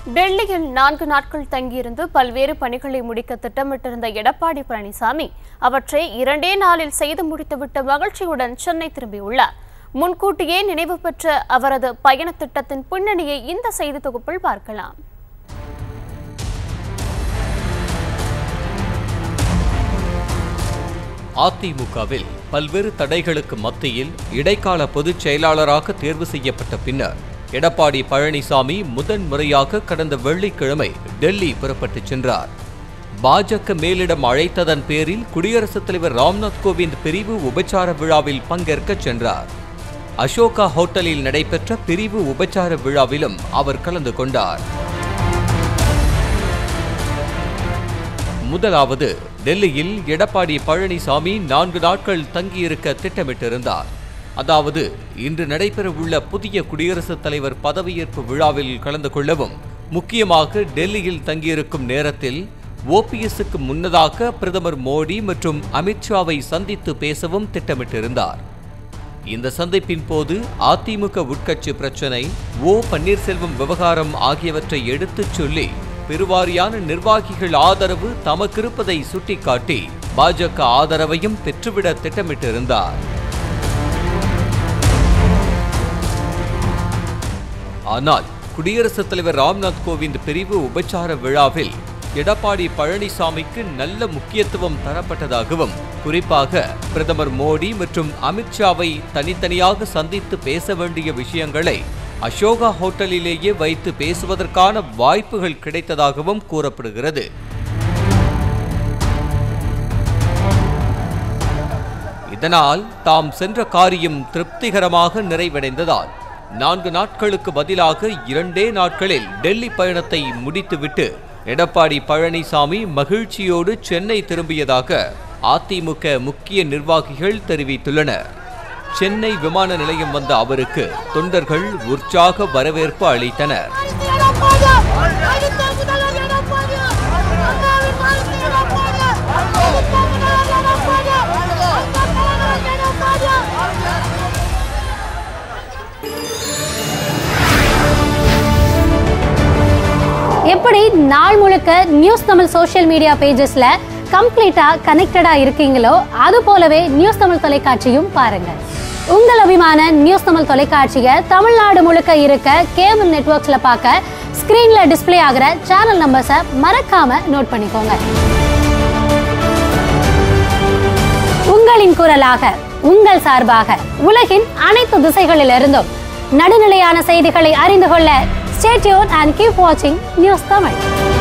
டெல்லியில் நான்கு நாட்கள் தங்கியிருந்து பல்வேறு பணிகளை முடிக்க திட்டமிட்டிருந்த எடப்பாடி பழனிசாமி அவற்றை இரண்டே நாளில் செய்து முடித்துவிட்டு மகிழ்ச்சியுடன் சென்னை திரும்பியுள்ளார் முன்கூட்டியே நினைவு பெற்ற அவரது பயணத் திட்டத்தின் பின்னணியை இந்த செய்தி தொகுப்பில் பார்க்கலாம் அதிமுகவில் பல்வேறு தடைகளுக்கு மத்தியில் இடைக்கால பொதுச் செயலாளராக தேர்வு செய்யப்பட்ட பின்னர் எடப்பாடி பழனிசாமி முதன் முறையாக கடந்த வெள்ளிக்கிழமை டெல்லி புறப்பட்டுச் சென்றார் பாஜக மேலிடம் அழைத்ததன் பேரில் குடியரசுத் தலைவர் ராம்நாத் கோவிந்த் பிரிவு உபச்சார விழாவில் பங்கேற்கச் சென்றார் அசோகா ஹோட்டலில் நடைபெற்ற பிரிவு உபச்சார விழாவிலும் அவர் கலந்து கொண்டார் முதலாவது டெல்லியில் எடப்பாடி பழனிசாமி நான்கு நாட்கள் தங்கியிருக்க திட்டமிட்டிருந்தார் அதாவது இன்று நடைபெறவுள்ள புதிய குடியரசுத் தலைவர் பதவியேற்பு விழாவில் கலந்து கொள்ளவும் முக்கியமாக டெல்லியில் தங்கியிருக்கும் நேரத்தில் ஓபிஎஸ்க்கு முன்னதாக பிரதமர் மோடி மற்றும் அமித்ஷாவை சந்தித்து பேசவும் திட்டமிட்டிருந்தார் இந்த சந்திப்பின் போது அதிமுக உட்கட்சி பிரச்சினை ஓ பன்னீர்செல்வம் விவகாரம் ஆகியவற்றை எடுத்துச் சொல்லி பெருவாரியான நிர்வாகிகள் ஆதரவு தமக்கிருப்பதை சுட்டிக்காட்டி பாஜக ஆதரவையும் பெற்றுவிட திட்டமிட்டிருந்தார் ஆனால் குடியரசுத் தலைவர் ராம்நாத் கோவிந்த் பிரிவு உபச்சார விழாவில் எடப்பாடி பழனிசாமிக்கு நல்ல முக்கியத்துவம் தரப்பட்டதாகவும் குறிப்பாக பிரதமர் மோடி மற்றும் அமித்ஷாவை தனித்தனியாக சந்தித்து பேச வேண்டிய விஷயங்களை அசோகா ஹோட்டலிலேயே வைத்து பேசுவதற்கான வாய்ப்புகள் கிடைத்ததாகவும் கூறப்படுகிறது இதனால் தாம் சென்ற காரியம் திருப்திகரமாக நிறைவடைந்ததால் நான்கு நாட்களுக்கு பதிலாக இரண்டே நாட்களில் டெல்லி பயணத்தை முடித்துவிட்டு எடப்பாடி பழனிசாமி மகிழ்ச்சியோடு சென்னை திரும்பியதாக அதிமுக முக்கிய நிர்வாகிகள் தெரிவித்துள்ளனர் சென்னை விமான நிலையம் வந்த அவருக்கு தொண்டர்கள் உற்சாக வரவேற்பு அளித்தனர் எப்படி நாள் முழுக்க நியூஸ் தமிழ் சோஷியல் மீடியா பேஜஸ்ல கம்ப்ளீட்டா கனெக்டடா இருக்கீங்களோ அது போலவே நியூஸ் தமிழ் தொலைக்காட்சியும் பாருங்க உங்கள் அபிமான நியூஸ் தமிழ் தொலைக்காட்சியை தமிழ்நாடு முழுக்க இருக்க கேபிள் நெட்வொர்க்ஸ்ல பார்க்க ஸ்கிரீன்ல டிஸ்ப்ளே ஆகிற சேனல் நம்பர்ஸை மறக்காம நோட் பண்ணிக்கோங்க உங்களின் குரலாக உங்கள் சார்பாக உலகின் அனைத்து திசைகளிலிருந்தும் நடுநிலையான செய்திகளை அறிந்து கொள்ள ஸ்டேட்யூன் அண்ட் கீப் வாட்சிங் நியூஸ் தமிழ்